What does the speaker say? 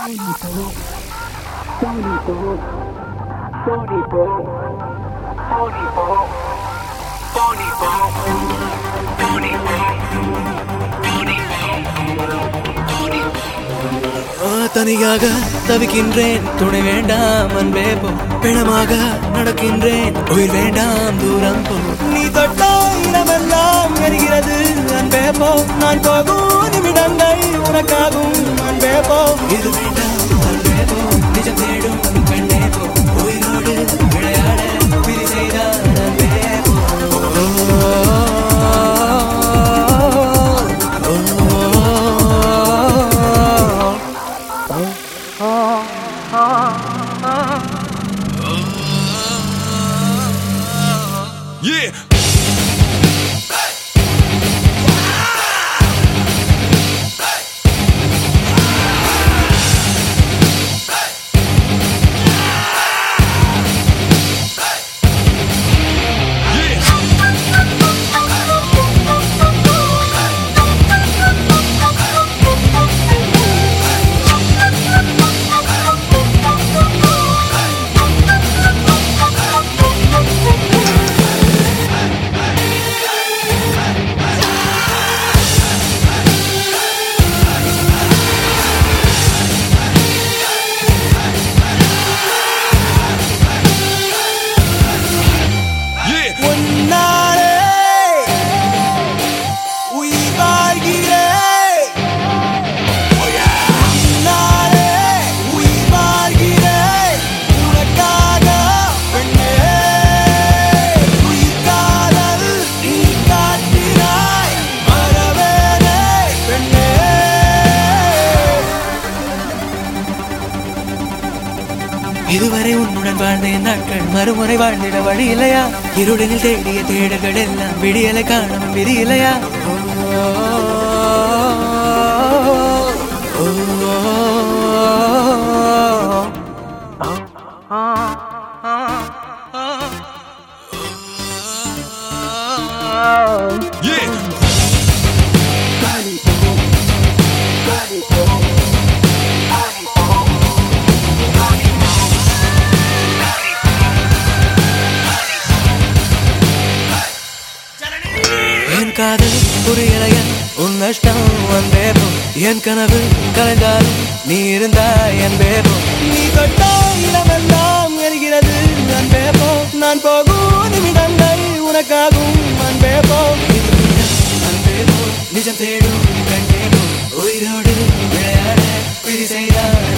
ஆ, தனியாக தவிக்கின்றேன் துணை வேண்டாம் அன்பே போ பிணமாக நடக்கின்றேன் உயிர் வேண்டாம் தூரம் போ நீ தொட்டா இடமெல்லாம் எரிகிறது அன்பே போ நான் போகும் நிமிடங்கள் உனக்காகும் அன்பே போ இது வேண்டாம் அன்பே போ நிஜம் தேடும் பெண்ணே போ உயிரோடு விளையாட விதி செய்தார் அன்பே போ Yeah. Yeah. உன்னாலே உயிர் வாழ்கிறேன். உன்னாலே உயிர் வாழ்கிறேன். உனக்காக பெண்ணே. உயிர் காதல் நீ காட்டினாய். மறவேனே பெண்ணே. இதுவரை உன்னுடன் வாழ்ந்த என் நாட்கள் மறுமுறை வாழ்ந்திட வழி இல்லையா இருடனில் தேடிய தேடல்கள் எல்லாம் விடியலை காணும் விதி இல்லையா ஓ, ஓ, Yeah. என் காதல் புரியலையா உன் நஷ்டம் வந்தே போ என் கனவு கலைந்தாலும் நீ இருந்தாய் என்பே போ நீ தொட்டா இடமெல்லாம் எரிகிறது அன்பே போ நான் போகும் நிமிடங்கள் உனக்காகும் அன்பே போ அன்பே போ நிஜம் தேடும் கண்டே போ உயிரோடு விளையாட விதி செய்தார்